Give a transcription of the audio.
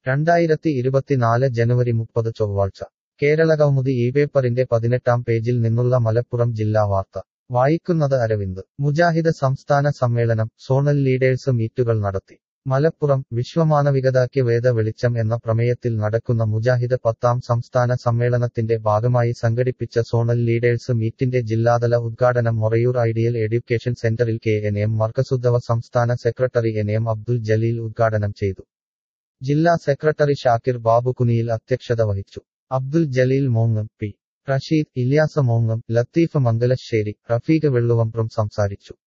രണ്ടായിരത്തി ഇരുപത്തിനാല് ജനുവരി മുപ്പത് ചൊവ്വാഴ്ച കേരളകൗമുദി ഈ പേപ്പറിന്റെ പതിനെട്ടാം പേജിൽ നിന്നുള്ള മലപ്പുറം ജില്ലാ വാർത്ത വായിക്കുന്നത് അരവിന്ദ് മുജാഹിദ് സംസ്ഥാന സമ്മേളനം സോണൽ ലീഡേഴ്സ് മീറ്റുകൾ നടത്തി മലപ്പുറം വിശ്വമാനവികതയ്ക്ക് വേദ വെളിച്ചം എന്ന പ്രമേയത്തിൽ നടക്കുന്ന മുജാഹിദ് പത്താം സംസ്ഥാന സമ്മേളനത്തിന്റെ ഭാഗമായി സംഘടിപ്പിച്ച സോണൽ ലീഡേഴ്സ് മീറ്റിന്റെ ജില്ലാതല ഉദ്ഘാടനം മൊറയൂർ ഐഡിയൽ എഡ്യൂക്കേഷൻ സെന്ററിൽ കെ എൻ എം മർക്കസുദ്ധവ സംസ്ഥാന secretary N M Abdul Jaleel ഉദ്ഘാടനം ചെയ്തു ജില്ലാ സെക്രട്ടറി ഷാക്കിർ ബാബു കുനിയിൽ അധ്യക്ഷത വഹിച്ചു അബ്ദുൽ ജലീൽ മോങ്ങം പി റഷീദ് ഇല്യാസ മോങ്ങം ലത്തീഫ് മംഗലശ്ശേരി റഫീഖ് വെള്ളുവമ്പ്രം സംസാരിച്ചു